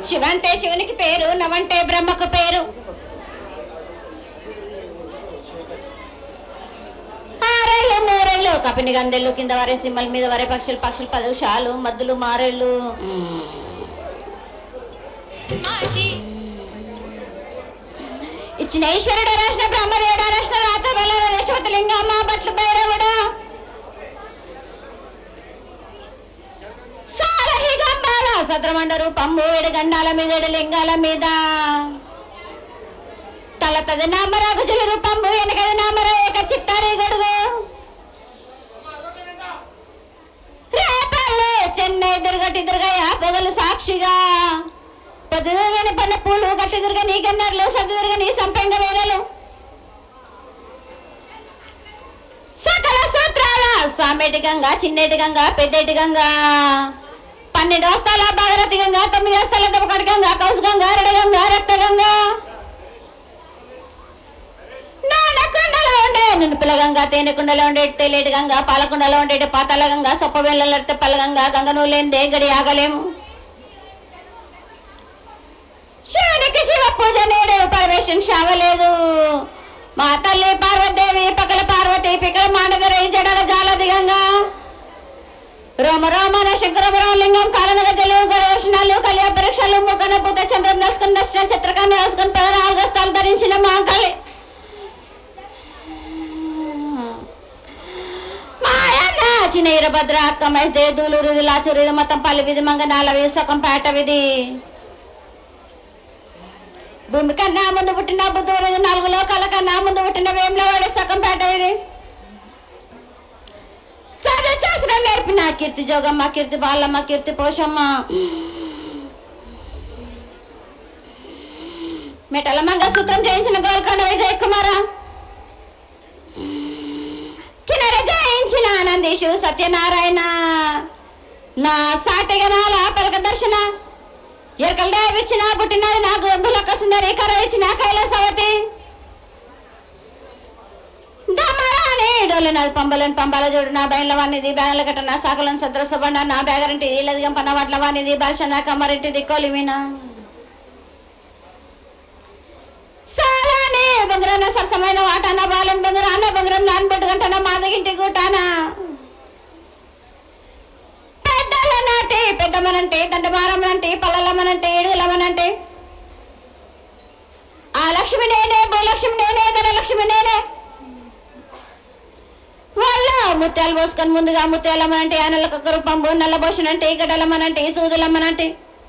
శివంటే శివునికి పేరు నవంటే బ్రహ్మకు పేరు ఆరేళ్ళు మూరేళ్ళు కపిని గందెళ్ళు కింద వరే సింహల మీద వరే పక్షులు పక్షులు పదవుషాలు మద్దులు మారేళ్ళు ఇచ్చిన ఈశ్వరుడు రాసిన బ్రహ్మదేవుడు రాసిన రాత బల రేషవతి లింగమ్మ బట్లు బైరవుడు సారహి గంబాల సద్రమండ రూపంబు ఏడు గండాల మీద ఏడు లింగాల మీద తలతది నామర గజుల రూపంబు వెనకది నామర ఏక చిత్తారి గడుగు రేపల్లె చెన్నై దుర్గటి దుర్గయ్య పొగలు సాక్షిగా పొద్దున పన్న పూలు గట్టి దుర్గ నీ గన్నర్లు సద్దు దుర్గ నీ సంపెంగ వేరలు సకల సూత్రాల సామేటి గంగ చిన్నేటి గంగ పెద్దేటి గంగ పన్నెండు వస్తాల భాగరథి గంగ తొమ్మిది వస్తాల దొబకటి గంగ కౌసు గంగ రెడ గంగ రక్త గంగ నానకుండలో ఉండే నునుపుల గంగ తేనెకుండలో ఉండే తేలేటి గంగ పాలకుండలో ఉండే పాతాల గంగ సొప్ప వెళ్ళల తెప్పల గంగ గంగ నువ్వు లేనిదే గడి ఆగలేము శివునికి శివ పూజ నేడు పరమేశ్వరం శావలేదు మా తల్లి పార్వతీదేవి పక్కల పార్వతి పిక్కల మాండగర జడల జాల దిగంగా రోమ రోమన శంకరపురం లింగం కాలన గజలు గదర్శనాలు కళ్యాణ పరీక్షలు ముఖన పూత చంద్రం నస్కుని నష్టం చిత్రకాన్ని రాసుకుని పద నాలుగు హస్తాలు ధరించిన మా కలి మాయన్న చిన్న ఇరభద్ర అక్క మైదే దూలు రుదులా చురుది మొత్తం పల్లి విధి మంగ నాలవి సొకం పేట విధి భూమి కన్నా ముందు పుట్టిన బుద్ధు రోజు నాలుగు లోకాల కన్నా ముందు పుట్టిన వేముల వాడి సగం పేట ఇది చదువు చేసిన నేర్పిన కీర్తి జోగమ్మ కీర్తి బాలమ్మ కీర్తి పోషమ్మ మెటల మంగళసూత్రం చేయించిన గోల్కొండ విజయ్ కుమార చిన్నర జయించిన ఆనందీషు సత్యనారాయణ నా సాటిగనాల పలక దర్శన ఎరకల దేవి ఇచ్చిన పుట్టినది నా గర్భులక సుందరి కర ఇచ్చిన కైలాసవతి దమరాని డోలినది పంబలని పంబాల జోడు నా బయల వానిది బ్యాగల గట్ట నా సాకలను సద్రసబండ నా బ్యాగరింటి ఇల్లది గంపన వడ్ల వానిది బర్షన కమ్మరింటిది కొలిమిన సారాని బొంగరాన సరసమైన వాటాన బాలన్ బొంగరాన బొంగరం నాన్ బొట్టు గంటన మాదగింటి గుటాన పెద్దలనంటే పెద్దమ్మనంటే దండమారమ్మనంటే పల్లలమ్మనంటే ఏడుగులమ్మనంటే ఆ లక్ష్మి నేనే భూలక్ష్మి నేనే ధనలక్ష్మి నేనే వాళ్ళ ముత్యాలు పోసుకొని ముందుగా ముత్యాలమ్మనంటే ఆనలకు ఒక రూపంబు నల్లబోషనంటే గడలమ్మనంటే సూదులమ్మనంటే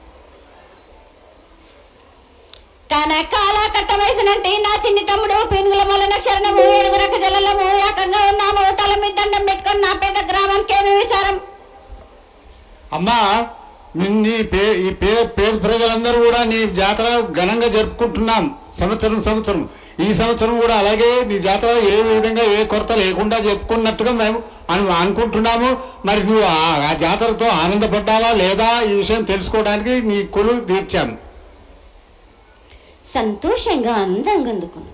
తన కాల కట్ట వయసునంటే నా చిన్ని తమ్ముడు పినుగుల మొలన శరణము ఏడుగురక జలలము ఏకంగా ఉన్నాము తల మీద దండం పెట్టుకొని నా పేద గ్రామానికి ఏమి విచారం అమ్మా నీ- నీ పే ఈ పే పేద ప్రజలందరూ కూడా నీ జాతర ఘనంగా జరుపుకుంటున్నాం సంవత్సరం సంవత్సరం ఈ సంవత్సరం కూడా అలాగే నీ జాతర ఏ విధంగా ఏ కొరత లేకుండా చెప్పుకున్నట్టుగా మేము అను అనుకుంటున్నాము మరి నువ్వు ఆ- ఆ జాతరతో ఆనందపడ్డావా లేదా ఈ విషయం తెలుసుకోవడానికి నీ కొలు తీర్చాము సంతోషంగా అందంగా అందుకును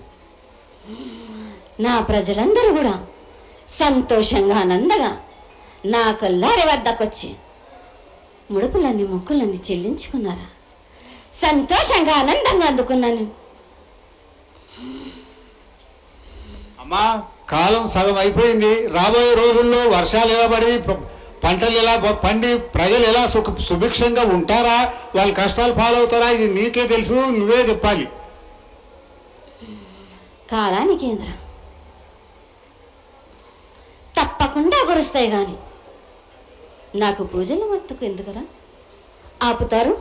నా ప్రజలందరూ కూడా సంతోషంగా ఆనందగా నా కొల్లారి వద్దకొచ్చి ముడుపులన్నీ మొక్కులన్నీ చెల్లించుకున్నారా సంతోషంగా ఆనందంగా అందుకున్నాను అమ్మా కాలం సగం అయిపోయింది రాబోయే రోజుల్లో వర్షాలు ఎలా పడి ప- పంటలు ఎలా ప- పండి ప్రజలు ఎలా సుఖ సుభిక్షంగా ఉంటారా వాళ్ళ కష్టాలు పాలవుతారా ఇది నీకే తెలుసు నువ్వే చెప్పాలి కాలానికి ఏంద్రా తప్పకుండా కురుస్తాయి గాని నాకు పూజలు మట్టుకు ఎందుకురా ఆపుతారు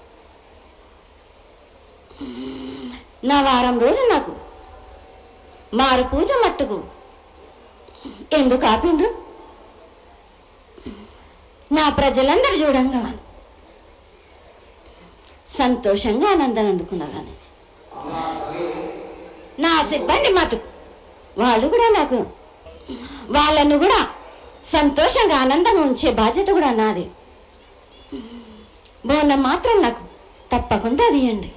నా వారం రోజు నాకు మారు పూజ మట్టుకు ఎందుకు ఆపిండ్రు నా ప్రజలందరూ చూడంగా సంతోషంగా ఆనందంగా అందుకున్నా కానీ నా సిబ్బంది మటు వాళ్ళు కూడా నాకు వాళ్ళను కూడా సంతోషంగా ఆనందంగా ఉంచే బాధ్యత కూడా నాది బోనం మాత్రం నాకు తప్పకుండా తీయండి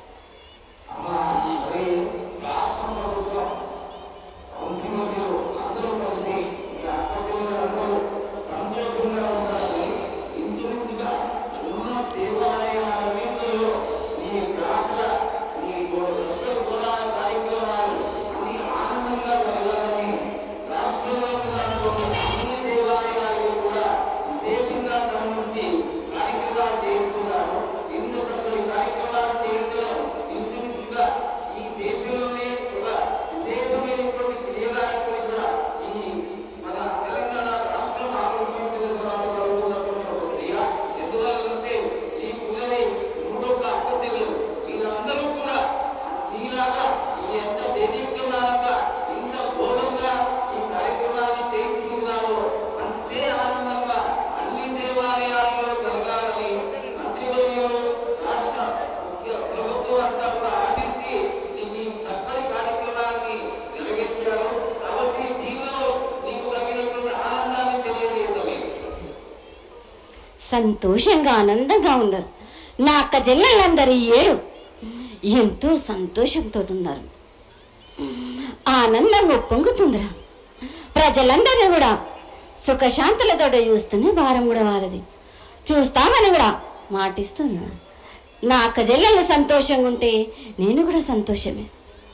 సంతోషంగా ఆనందంగా ఉన్నారు నా అక్క చెల్లెళ్ళందరూ ఈ ఏడు ఎంతో సంతోషంతో ఉన్నారు ఆనందంగా పొంగుతుందిరా ప్రజలందరినీ కూడా సుఖశాంతులతో చూస్తూనే భారం కూడా వారది చూస్తామని కూడా మాటిస్తున్నా నా అక్క చెల్లెళ్ళు సంతోషంగా ఉంటే నేను కూడా సంతోషమే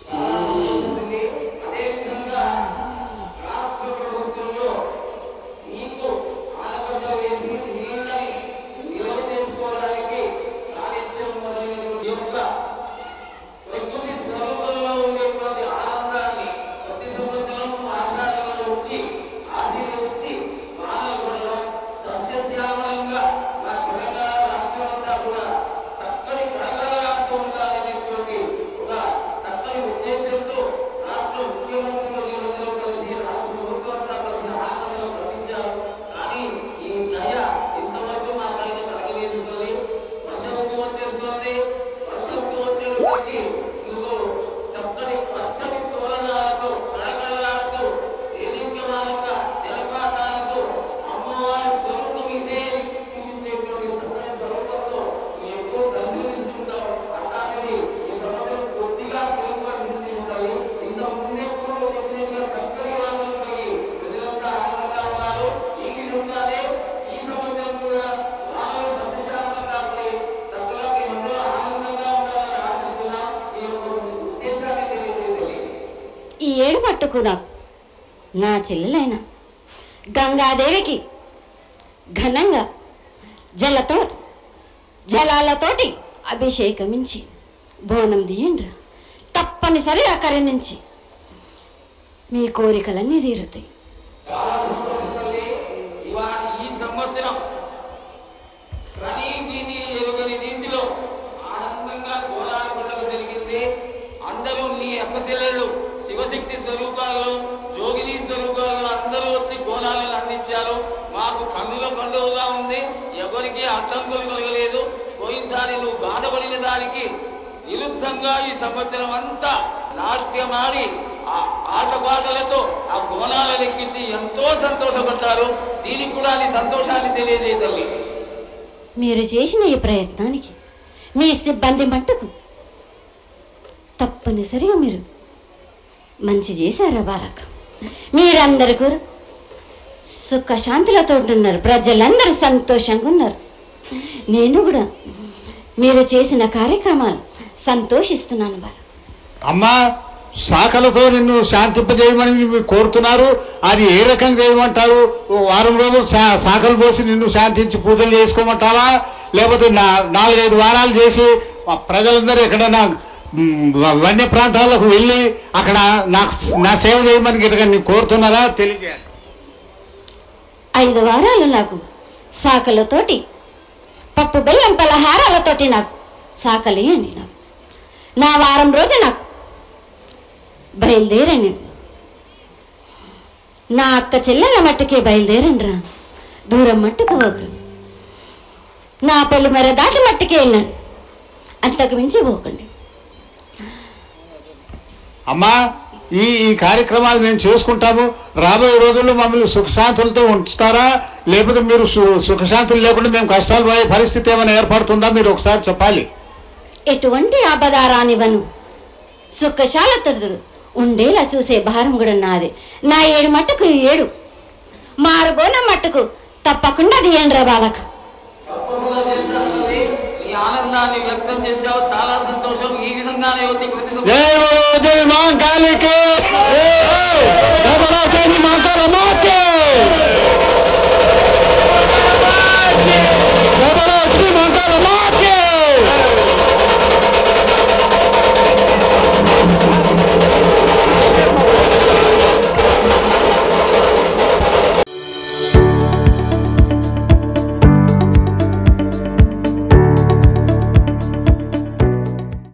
ఈ ఏడు మట్టుకు నాకు నా చెల్లెలైన గంగాదేవికి ఘనంగా జలతో జలాలతోటి అభిషేకమించి బోనం తీయండ్రా తప్పనిసరిగా కరుణించి మీ కోరికలన్నీ తీరుతాయి ఇవాళ ఈ సంవత్సరం కనీవిని ఎరుగని రీతిలో ఆనందంగా గోళాల పండుగ జరిగింది అందరూ నీ అక్క చెల్లెళ్ళు శివశక్తి స్వరూపాలలో జోగిని స్వరూపాలలో అందరూ వచ్చి గోళాలను అందించారు మాకు కన్నుల పండుగగా ఉంది ఎవరికి అడ్డంకులు కలగలేదు పోయినసారి నువ్వు బాధపడిన దానికి విరుద్ధంగా ఈ సంవత్సరం అంతా నాట్యమాడి ఆ ఆటపాటలతో ఆ బోనాలు లెక్కించి ఎంతో సంతోషపడ్డారు దీనికి కూడా నీ సంతోషాన్ని తెలియజేయ తల్లి మీరు చేసిన ఈ ప్రయత్నానికి మీ సిబ్బంది మట్టుకు తప్పనిసరిగా మీరు మంచి చేశారా బాలక మీరందరికీ సుఖశాంతులతో ఉంటున్నారు ప్రజలందరూ సంతోషంగా ఉన్నారు నేను కూడా మీరు చేసిన కార్యక్రమాలు సంతోషిస్తున్నాను బాల అమ్మా శాఖలతో నిన్ను శాంతింపజేయమని మీరు కోరుతున్నారు అది ఏ రకంగా చేయమంటారు ఓ వారం రోజులు శా- శాఖలు పోసి నిన్ను శాంతించి పూజలు చేసుకోమంటావా లేకపోతే నా- నాలుగైదు వారాలు చేసి ఆ ప్రజలందరూ ఎక్కడైనా మ్, వ- వన్య ప్రాంతాలకు వెళ్ళి అక్కడ నాకు నా సేవ చేయమని గిట్టగా నీకు కోరుతున్నారా తెలియజేయాలి ఐదు వారాలు నాకు శాఖలతోటి పప్పు బెల్లం పలహారాలతోటి నాకు శాఖలు ఇవ్వండి నాకు నా వారం రోజు నాకు బయలుదేరండి నా అక్క చెల్లెల మట్టుకే బయలుదేరండి రా దూరం మట్టుకు ఒకరు నా పెళ్లి మర దాటి మట్టుకే వెళ్ళండి అంతకు మించి పోకండి అమ్మా ఈ ఈ కార్యక్రమాలు మేము చేసుకుంటాము రాబోయే రోజుల్లో మమ్మల్ని సుఖశాంతులతో ఉంచుతారా లేకపోతే మీరు సు- సుఖశాంతులు లేకుండా మేము కష్టాలు పోయే పరిస్థితి ఏమైనా ఏర్పడుతుందా మీరు ఒకసారి చెప్పాలి ఎటువంటి ఆపదారానివను సుఖశాలతో ఉండేలా చూసే భారం కూడా నాది నా ఏడు మట్టుకు ఏడు మారుబోన మట్టుకు తప్పకుండా తీయండి బాలక తప్పకుండా చేస్తాను తల్లి. నీ ఆనందాన్ని వ్యక్తం చేశావు చాలా సంతోషం ఈ విధంగానే వచ్చి ప్రతి సంవత్సరం జై బలో జై మాంకాళికే